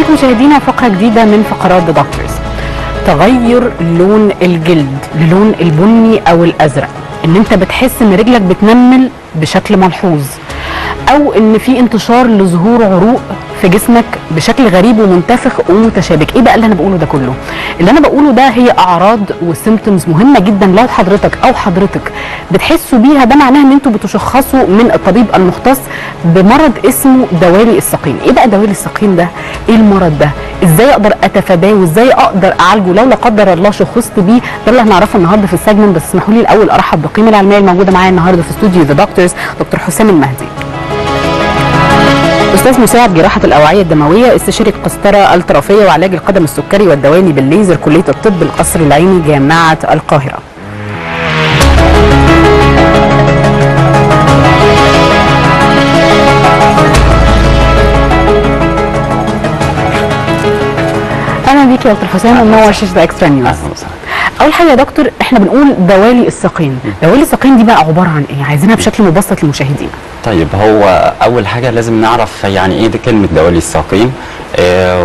لكم مشاهدينا فقرة جديدة من فقرات ذا دكتورز تغير لون الجلد للون البني أو الأزرق إن أنت بتحس إن رجلك بتنمل بشكل ملحوظ أو إن في انتشار لظهور عروق في جسمك بشكل غريب ومنتفخ ومتشابك ايه بقى اللي انا بقوله ده كله اللي انا بقوله ده هي اعراض وسيمتومز مهمه جدا لو حضرتك او حضرتك بتحسوا بيها ده معناه ان انتوا بتشخصوا من الطبيب المختص بمرض اسمه دوالي الساقين ايه بقى دوالي الساقين ده ايه المرض ده ازاي اقدر اتفاداه وازاي اقدر اعالجه لو لا قدر الله شخصت بيه ده اللي هنعرفه النهارده في السيجمنت بس اسمحوا لي الاول ارحب بالقيمه العلميه الموجوده معايا النهارده في استوديو ذا دكتورز دكتور حسام المهدي استاذ مساعد جراحه الاوعيه الدمويه استشاري القسطره الطرفيه وعلاج القدم السكري والدوالي بالليزر كليه الطب القصر العيني جامعه القاهره اهلا بيك يا دكتور حسام ومنور شاشه اكسترا نيوز اهلا وسهلا اول حاجه يا دكتور احنا بنقول دوالي الساقين دوالي الساقين دي بقى عباره عن ايه عايزينها بشكل مبسط للمشاهدين طيب هو اول حاجه لازم نعرف يعني ايه دي كلمه دوالي الساقين آه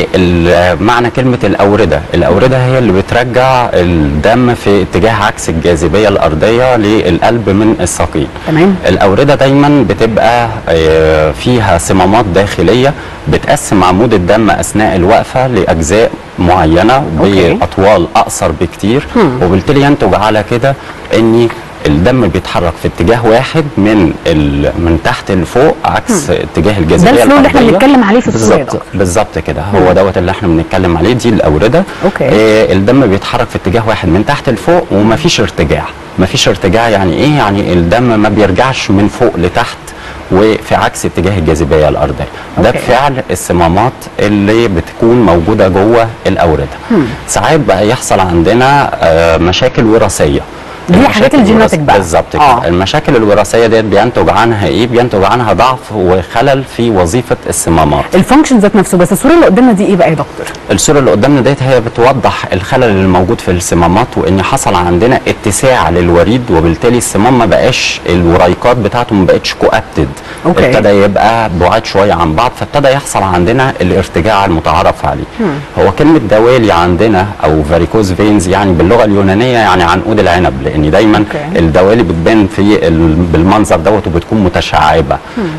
ومعنى كلمه الاورده الاورده هي اللي بترجع الدم في اتجاه عكس الجاذبيه الارضيه للقلب من الساقين تمام الاورده دايما بتبقى آه فيها صمامات داخليه بتقسم عمود الدم اثناء الوقفه لاجزاء معينه أوكي. باطوال اقصر بكتير هم. وبالتالي ينتج على كده ان الدم بيتحرك في اتجاه واحد من ال... من تحت لفوق عكس اتجاه الجاذبيه ده الفلو اللي احنا الأرضية. بنتكلم عليه في الصورة يا بالظبط دكتور. بالظبط كده هو دوت اللي احنا بنتكلم عليه دي الاورده أوكي. آه الدم بيتحرك في اتجاه واحد من تحت لفوق ومفيش ارتجاع مفيش ارتجاع يعني ايه يعني الدم ما بيرجعش من فوق لتحت وفي عكس اتجاه الجاذبيه الارضيه ده أوكي. بفعل الصمامات اللي بتكون موجوده جوه الاورده ساعات بقى يحصل عندنا آه مشاكل وراثيه دي المشاكل حاجات الجيناتك الوراث- بقى. بالظبط كده آه. المشاكل الوراثيه ديت بينتج عنها ايه بينتج عنها ضعف وخلل في وظيفه الصمامات الفانكشن ذات نفسه بس الصوره اللي قدامنا دي ايه بقى يا دكتور الصوره اللي قدامنا ديت هي بتوضح الخلل اللي موجود في الصمامات وان حصل عندنا اتساع للوريد وبالتالي الصمام ما بقاش الوريقات بتاعته ما بقتش كوابتد أوكي. ابتدى يبقى بعاد شويه عن بعض فابتدى يحصل عندنا الارتجاع المتعارف عليه هو كلمه دوالي عندنا او فاريكوز فينز يعني باللغه اليونانيه يعني عنقود العنب لان دايما أوكي. الدوالي بتبان في ال- بالمنظر دوت وبتكون متشعبه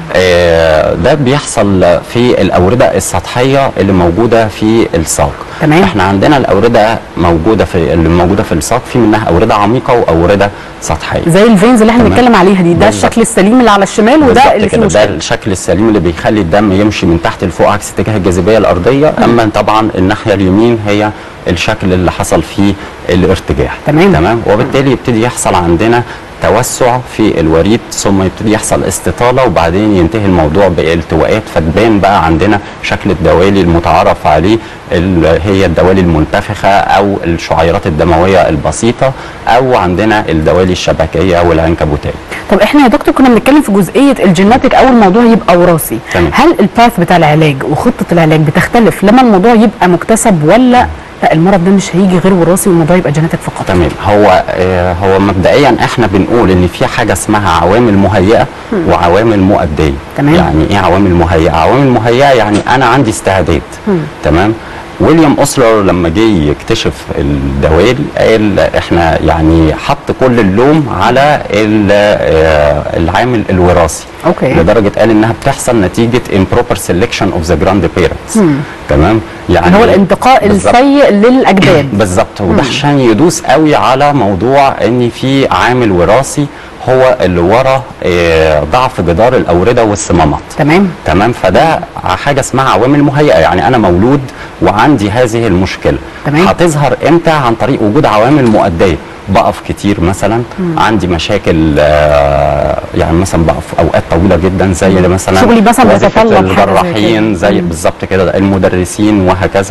آه ده بيحصل في الاورده السطحيه اللي موجوده في الساق تمام. احنا عندنا الاورده موجوده في اللي موجوده في الساق في منها اورده عميقه واورده سطحيه زي الفينز اللي احنا تمام. بنتكلم عليها دي ده بالظبط. الشكل السليم اللي على الشمال وده بالظبط اللي فيه كده. ده مشكله الشكل السليم اللي بيخلي الدم يمشي من تحت لفوق عكس اتجاه الجاذبيه الارضيه اما طبعا الناحيه اليمين هي الشكل اللي حصل فيه الارتجاع تمام. تمام وبالتالي يبتدي يحصل عندنا توسع في الوريد ثم يبتدي يحصل استطاله وبعدين ينتهي الموضوع بالتواءات فتبان بقى عندنا شكل الدوالي المتعارف عليه اللي هي الدوالي المنتفخه او الشعيرات الدمويه البسيطه او عندنا الدوالي الشبكيه والعنكبوتيه طب احنا يا دكتور كنا بنتكلم في جزئيه الجيناتيك او الموضوع يبقى وراثي تمام. هل الباث بتاع العلاج وخطه العلاج بتختلف لما الموضوع يبقى مكتسب ولا لا المرض ده مش هيجي غير وراثي والموضوع يبقى جيناتيك فقط تمام هو آه هو مبدئيا احنا بنقول ان في حاجه اسمها عوامل مهيئه وعوامل مؤديه تمام. يعني ايه عوامل مهيئه عوامل مهيئه يعني انا عندي استعداد تمام ويليام اوسلر لما جه يكتشف الدوالي قال احنا يعني حط كل اللوم على ال- آه، العامل الوراثي أوكي. لدرجه قال انها بتحصل نتيجه improper selection of the grandparents تمام يعني اللي هو الانتقاء بالظبط. السيء للاجداد بالظبط وده عشان يدوس قوي على موضوع ان في عامل وراثي هو اللي ورا آه، ضعف جدار الاورده والصمامات تمام تمام فده حاجه اسمها عوامل مهيئه يعني انا مولود وعندي هذه المشكله تمام. هتظهر امتى عن طريق وجود عوامل مؤديه بقف كتير مثلا عندي مشاكل آه، يعني مثلا بقف اوقات طويله جدا زي مثلا شغلي مثلا وظيفة بيتطلب حاجة زي الجراحين كده. زي مم. بالظبط كده المدرسين وهكذا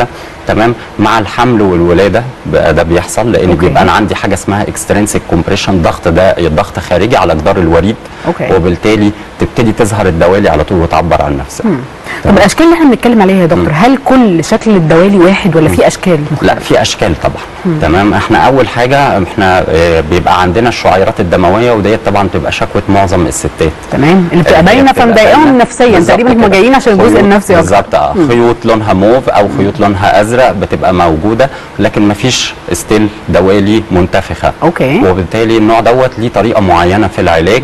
تمام مع الحمل والولاده بقى ده بيحصل لان أوكي. بيبقى انا عندي حاجه اسمها اكسترنسيك كومبريشن ضغط ده ضغط خارجي على جدار الوريد أوكي. وبالتالي تبتدي تظهر الدوالي على طول وتعبر عن نفسها طب تمام. الاشكال اللي احنا بنتكلم عليها يا دكتور هل كل شكل الدوالي واحد ولا في اشكال لا في اشكال طبعا تمام احنا اول حاجه احنا آه، بيبقى عندنا الشعيرات الدمويه وديت طبعا تبقى شكوى معظم الستات تمام اللي بتبقى اللي هي باينه بتبقى فمضايقاهم باينة. نفسيا بالظبط تقريبا هم كده. جايين عشان الجزء خيوط- النفسي اكتر بالظبط اه خيوط لونها موف او خيوط لونها ازرق بتبقى موجوده لكن ما فيش ستيل دوالي منتفخه أوكي. وبالتالي النوع دوت ليه طريقه معينه في العلاج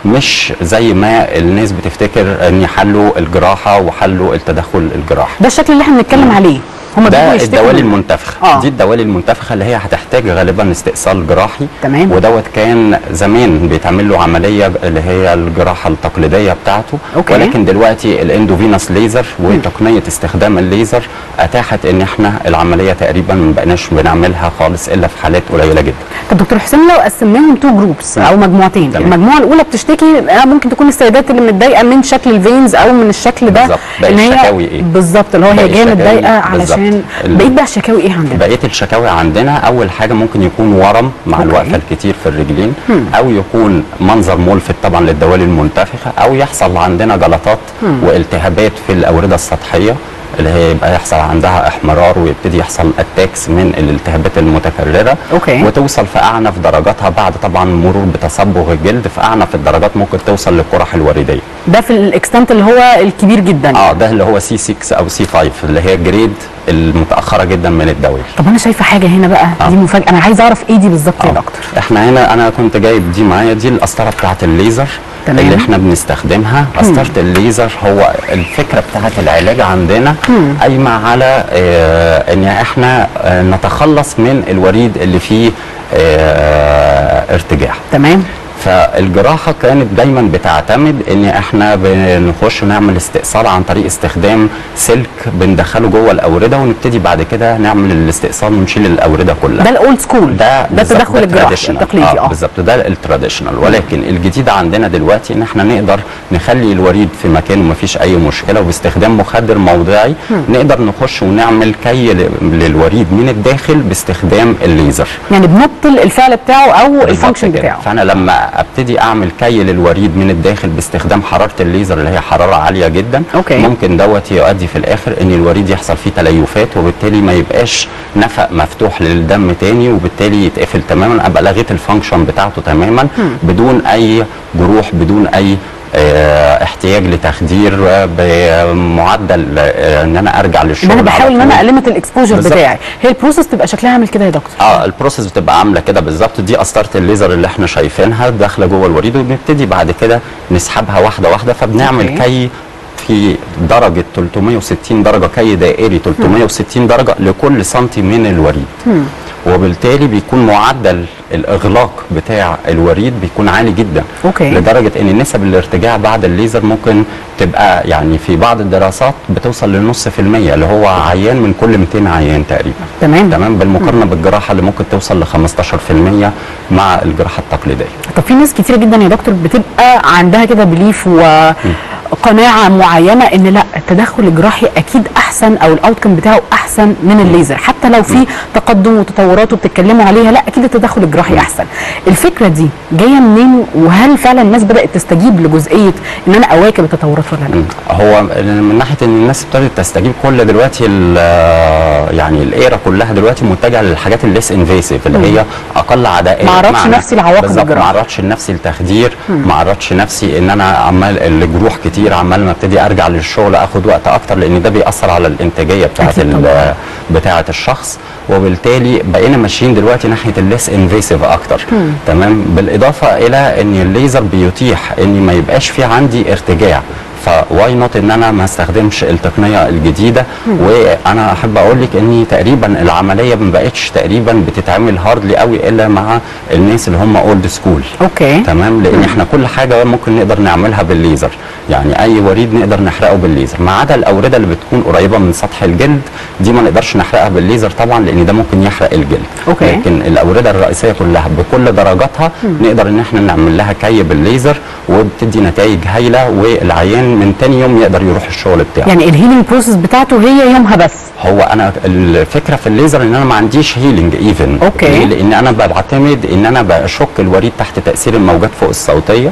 مش زي ما الناس بتفتكر ان حلوا الجراحه وحلوا التدخل الجراحي ده الشكل اللي احنا بنتكلم عليه هم ده بيجوا يشتكوا الدوالي من- المنتفخه آه. دي الدوالي المنتفخه اللي هي هتحتاج غالبا استئصال جراحي تمام. ودوت كان زمان بيتعمل له عمليه اللي هي الجراحه التقليديه بتاعته أوكي. ولكن دلوقتي الاندوفينوس ليزر وتقنيه استخدام الليزر اتاحت ان احنا العمليه تقريبا ما بقناش بنعملها خالص الا في حالات قليله جدا طب دكتور حسين لو قسمناهم تو جروبس نعم. او مجموعتين تمام. المجموعه الاولى بتشتكي آه، ممكن تكون السيدات اللي متضايقه من شكل الفينز او من الشكل ده بالظبط. باقي إن هي- الشكاوي إيه؟ بالظبط اللي هو هي باقي جايه الشكاوي متضايقه بالظبط. علشان ال- بقيت بقى الشكاوي ايه عندنا بقيه الشكاوي عندنا اول حاجه ممكن يكون ورم مع أوكي. الوقفه الكتير في الرجلين او يكون منظر ملفت طبعا للدوالي المنتفخه او يحصل عندنا جلطات والتهابات في الاورده السطحيه اللي هي يبقى يحصل عندها احمرار ويبتدي يحصل اتاكس من الالتهابات المتكرره أوكي. وتوصل في اعنف درجاتها بعد طبعا مرور بتصبغ الجلد في اعنف الدرجات ممكن توصل للقرح الوريديه ده في الاكستنت اللي هو الكبير جدا اه ده اللي هو سي 6 او سي 5 اللي هي جريد المتاخره جدا من الدوالي طب انا شايفه حاجه هنا بقى آه. دي مفاجاه انا عايزه اعرف ايه دي بالظبط يا آه. دكتور احنا هنا انا كنت جايب دي معايا دي القسطره بتاعت الليزر تمام. اللي احنا بنستخدمها قسطره الليزر هو الفكره بتاعت العلاج عندنا قايمه على اه ان احنا اه نتخلص من الوريد اللي فيه اه ارتجاع تمام فالجراحه كانت دايما بتعتمد ان احنا بنخش نعمل استئصال عن طريق استخدام سلك بندخله جوه الاورده ونبتدي بعد كده نعمل الاستئصال ونشيل الاورده كلها ده الاولد سكول ده ده بالظبط، التدخل ده الجراحي traditional. التقليدي اه اه بالظبط ده التراديشنال ولكن الجديد عندنا دلوقتي ان احنا نقدر نخلي الوريد في مكانه ما فيش اي مشكله وباستخدام مخدر موضعي نقدر نخش ونعمل كي ل- للوريد من الداخل باستخدام الليزر يعني بنبطل الفعل بتاعه او بالظبط الفانكشن كده. بتاعه فانا لما ابتدي اعمل كي للوريد من الداخل باستخدام حراره الليزر اللي هي حراره عاليه جدا أوكي. ممكن دوت يؤدي في الاخر ان الوريد يحصل فيه تليفات وبالتالي ما يبقاش نفق مفتوح للدم تاني وبالتالي يتقفل تماما ابقى لغيت الفانكشن بتاعته تماما بدون اي جروح بدون اي آه، احتياج لتخدير آه، بمعدل آه، ان انا ارجع ان للشغل انا بحاول ان على انا طول. اقلمت الاكسبوجر بالظبط. بتاعي هي البروسيس تبقى شكلها عامل كده يا دكتور اه البروسيس بتبقى عامله كده بالظبط دي قسطره الليزر اللي احنا شايفينها داخله جوه الوريد وبنبتدي بعد كده نسحبها واحده واحده فبنعمل أوكي. كي في درجه 360 درجه كي دائري 360 درجه لكل سنتي من الوريد وبالتالي بيكون معدل الاغلاق بتاع الوريد بيكون عالي جدا أوكي. لدرجه ان نسب الارتجاع بعد الليزر ممكن تبقى يعني في بعض الدراسات بتوصل لنص في المية اللي هو عيان من كل 200 عيان تقريبا تمام تمام بالمقارنه بالجراحه اللي ممكن توصل ل 15% مع الجراحه التقليديه طب في ناس كتيره جدا يا دكتور بتبقى عندها كده بليف وقناعه معينه ان لا التدخل الجراحي اكيد احسن او الاوتكم بتاعه احسن من الليزر حتى لو في تقدم وتطورات وبتتكلموا عليها لا اكيد التدخل الجراحي احسن الفكره دي جايه منين وهل فعلا الناس بدات تستجيب لجزئيه ان انا اواكب التطورات ولا لا هو من ناحيه ان الناس ابتدت تستجيب كل دلوقتي ال- يعني الايرا كلها دلوقتي متجهه للحاجات الليس انفيسيف اللي هي اقل عدائيه ما عرضش بمعنى- نفسي لعواقب بالظبط، ما الجراحة. عرضش لنفسي التخدير ما عرضش نفسي ان انا عمال الجروح كتير عمال ما ابتدي ارجع للشغل اخد وقت اكتر لان ده بيأثر على الانتاجيه بتاعه أكيد ال- طبعاً. بتاعه الشخص وبالتالي بقينا ماشيين دلوقتي ناحيه الليس انفيسيف اكتر تمام بالاضافه الى ان الليزر بيتيح ان ما يبقاش في عندي ارتجاع فواي نوت ان انا ما استخدمش التقنيه الجديده وانا احب اقول لك ان تقريبا العمليه ما بقتش تقريبا بتتعمل هاردلي قوي الا مع الناس اللي هم اولد سكول اوكي تمام لان احنا كل حاجه ممكن نقدر نعملها بالليزر يعني اي وريد نقدر نحرقه بالليزر ما عدا الاورده اللي بتكون قريبه من سطح الجلد دي ما نقدرش نحرقها بالليزر طبعا لان ده ممكن يحرق الجلد أوكي. لكن الاورده الرئيسيه كلها بكل درجاتها نقدر ان احنا نعمل لها كي بالليزر وبتدي نتائج هايله والعيان من تاني يوم يقدر يروح الشغل بتاعه يعني الهيلينج بروسيس بتاعته هي يومها بس هو انا الفكره في الليزر ان انا ما عنديش هيلينج ايفن أوكي. لان انا بعتمد ان انا بشك الوريد تحت تاثير الموجات فوق الصوتيه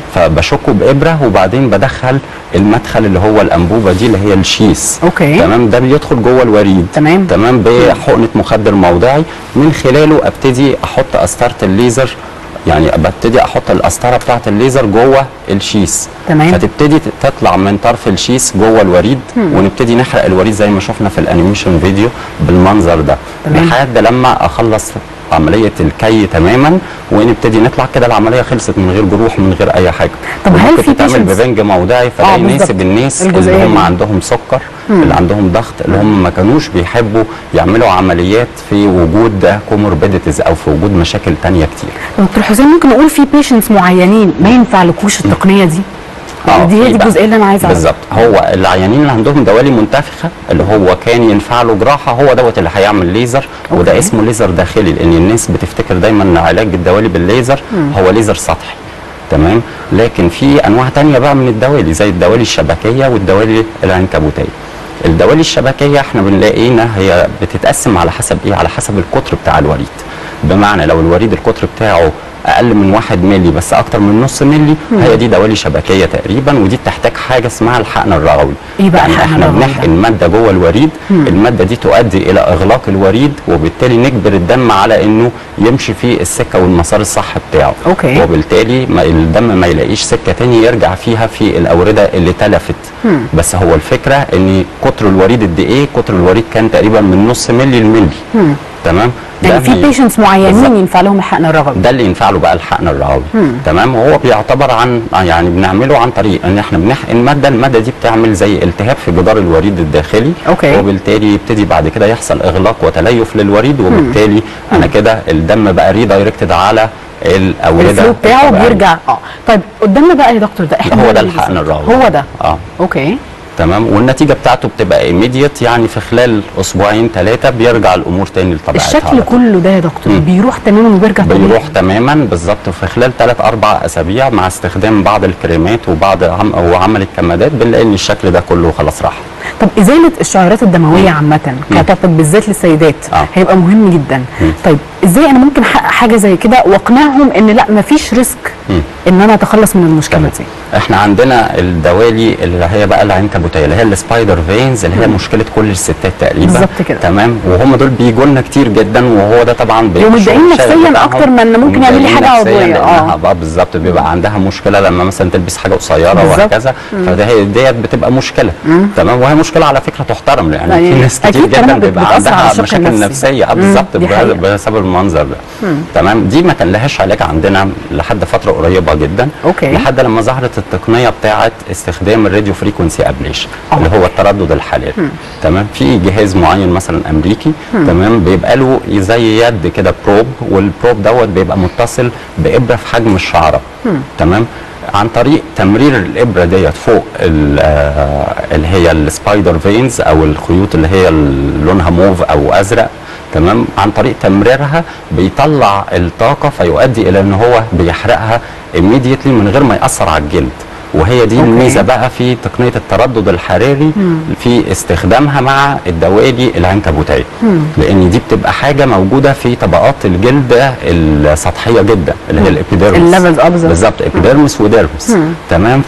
فبشكه بابره وبعدين بدخل المدخل اللي هو الانبوبه دي اللي هي الشيس أوكي. تمام ده بيدخل جوه الوريد تمام. تمام بحقنه مخدر موضعي من خلاله ابتدي احط قسطره الليزر يعني ببتدي احط القسطره بتاعه الليزر جوه الشيس تمام. فتبتدي تطلع من طرف الشيس جوه الوريد ونبتدي نحرق الوريد زي ما شفنا في الانيميشن فيديو بالمنظر ده تمام. لحد لما اخلص عمليه الكي تماما ونبتدي نطلع كده العمليه خلصت من غير جروح من غير اي حاجه طب هل وممكن في تتعمل patients- ببنج موضعي آه، فده بالظبط. يناسب الناس الجزئية اللي هم دي. عندهم سكر اللي عندهم ضغط اللي هم ما كانوش بيحبوا يعملوا عمليات في وجود كوموربيديتيز او في وجود مشاكل تانية كتير دكتور حسين ممكن نقول في بيشنتس معينين ما ينفع لكوش التقنيه دي آه، دي هي في دي بقى. الجزئيه اللي انا عايزه اعرفها بالظبط هو العيانين اللي عندهم دوالي منتفخه اللي هو كان ينفع له جراحه هو دوت اللي هيعمل ليزر وده أوكي. اسمه ليزر داخلي لان الناس بتفتكر دايما ان علاج الدوالي بالليزر هو ليزر سطحي تمام لكن في انواع تانية بقى من الدوالي زي الدوالي الشبكيه والدوالي العنكبوتيه الدوالي الشبكيه احنا بنلاقينا هي بتتقسم على حسب ايه على حسب القطر بتاع الوريد بمعنى لو الوريد القطر بتاعه اقل من واحد ملي بس اكتر من نص ملي هي دي دوالي شبكيه تقريبا ودي بتحتاج حاجه اسمها الحقن الرغوي إيه بقى يعني الحقن احنا الرغوي ده؟ بنحقن ماده جوه الوريد الماده دي تؤدي الى اغلاق الوريد وبالتالي نجبر الدم على انه يمشي في السكه والمسار الصح بتاعه أوكي. وبالتالي ما الدم ما يلاقيش سكه تاني يرجع فيها في الاورده اللي تلفت بس هو الفكره ان قطر الوريد قد ايه قطر الوريد كان تقريبا من نص ملي لملي تمام يعني ده في بي- بيشنتس معينين بالظبط. ينفع لهم الحقن الرغوي ده اللي ينفع له بقى الحقن الرعوي تمام وهو بيعتبر عن يعني بنعمله عن طريق ان احنا بنحقن ماده الماده دي بتعمل زي التهاب في جدار الوريد الداخلي أوكي. وبالتالي يبتدي بعد كده يحصل اغلاق وتليف للوريد وبالتالي انا كده الدم بقى ريدايركتد على الاورده الفلو بتاعه الطبيعية. بيرجع اه طيب قدامنا بقى يا دكتور ده احنا هو ده بنعمل الحقن إزاي؟ الرغوي هو ده اه اوكي تمام والنتيجه بتاعته بتبقى ايميديت يعني في خلال اسبوعين ثلاثه بيرجع الامور تاني لطبيعتها الشكل على طول. كله ده يا دكتور مم. بيروح تماما وبيرجع طبيعي بيروح تماما بالظبط في خلال ثلاث اربع اسابيع مع استخدام بعض الكريمات وبعض عم وعمل الكمادات بنلاقي ان الشكل ده كله خلاص راح طب ازاله الشعيرات الدمويه عامه كتوبك بالذات للسيدات آه. هيبقى مهم جدا طيب ازاي انا ممكن احقق حاجه زي كده واقنعهم ان لا مفيش ريسك ان انا اتخلص من المشكله تمام. دي احنا عندنا الدوالي اللي هي بقى العنكبوتيه اللي هي السبايدر فينز اللي هي مشكله كل الستات تقريبا بالظبط كده. تمام وهم دول بيجوا لنا كتير جدا وهو ده طبعا بيبقى ومتضايقين الشغل نفسياً بتاعهم. أكتر ما إن ممكن يعمل لي ومتضايقين حاجة نفسياً عضوية. لانها آه. بقى بالظبط بيبقى عندها مشكله لما مثلا تلبس حاجه قصيره بالظبط. وهكذا فده هي ديت بتبقى مشكله تمام وهي مشكله على فكره تحترم يعني يعني في ناس كتير أكيد طالما جدا بت- بيبقى بتأثر على عندها الشق مشاكل النفسي. نفسيه آه مم، بالظبط دي حقيقة. بسبب المنظر ده تمام دي ما كان لهاش علاج عندنا لحد فتره قريبه جدا أوكي. لحد لما ظهرت التقنيه بتاعه استخدام الراديو فريكونسي ابليشن آه. اللي هو التردد الحراري تمام في جهاز معين مثلا امريكي تمام بيبقى له زي يد كده بروب والبروب دوت بيبقى متصل بابره في حجم الشعره تمام عن طريق تمرير الابره ديت فوق ال- آه، اللي هي السبايدر فينز او الخيوط اللي هي لونها موف او ازرق تمام عن طريق تمريرها بيطلع الطاقه فيؤدي الى ان هو بيحرقها immediately من غير ما ياثر على الجلد وهي دي أوكي. الميزه بقى في تقنيه التردد الحراري في استخدامها مع الدوالي العنكبوتيه لان دي بتبقى حاجه موجوده في طبقات الجلد السطحيه جدا اللي هي الابيديرمس الليفلز اه بالظبط. بالظبط ابيديرمس وديرمس تمام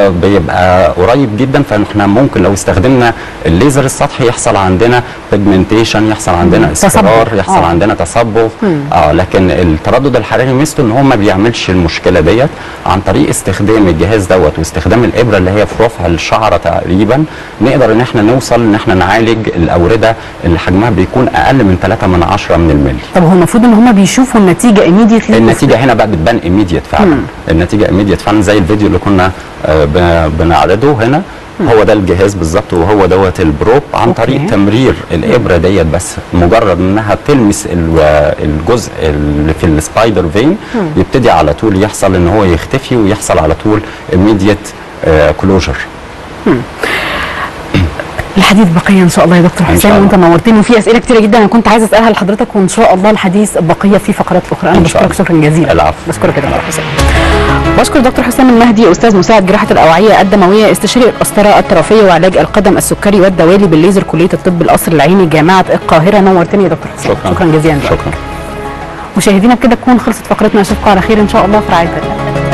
فبيبقى قريب جدا فاحنا ممكن لو استخدمنا الليزر السطحي يحصل عندنا بيجمنتيشن يحصل عندنا اصفرار تصبغ. يحصل آه. عندنا تصبغ اه لكن التردد الحراري ميزته ان هو ما بيعملش المشكله ديت عن طريق استخدام الجهاز دوت واستخدام الابره اللي هي في رفع الشعره تقريبا نقدر ان احنا نوصل ان احنا نعالج الاورده اللي حجمها بيكون اقل من 3 من 10 من الملي طب هو المفروض ان هم بيشوفوا النتيجه immediately النتيجه هنا بقى بتبان ايميديت فعلا النتيجه ايميديت فعلا زي الفيديو اللي كنا آه، ب- بنعرضه هنا هو ده الجهاز بالظبط وهو دوت البروب عن أوكي. طريق تمرير الابره ديت بس مجرد انها تلمس ال- الجزء اللي في السبايدر فين يبتدي على طول يحصل ان هو يختفي ويحصل على طول immediate كلوجر الحديث بقيه ان شاء الله يا دكتور إن شاء حسام الله. وانت نورتني وفي اسئله كتيره جدا انا كنت عايزه اسالها لحضرتك وان شاء الله الحديث بقيه في فقرات اخرى انا إن شاء بشكرك الله. شكرا جزيلا العفو. بشكرك يا دكتور حسام بشكر دكتور حسام المهدي استاذ مساعد جراحه الاوعيه الدمويه استشاري القسطره الطرفيه وعلاج القدم السكري والدوالي بالليزر كليه الطب القصر العيني جامعه القاهره نورتني يا دكتور حسام شكرا شكرا جزيلا لك. شكرا مشاهدينا بكده تكون خلصت فقرتنا اشوفكم على خير ان شاء الله في رعايه الله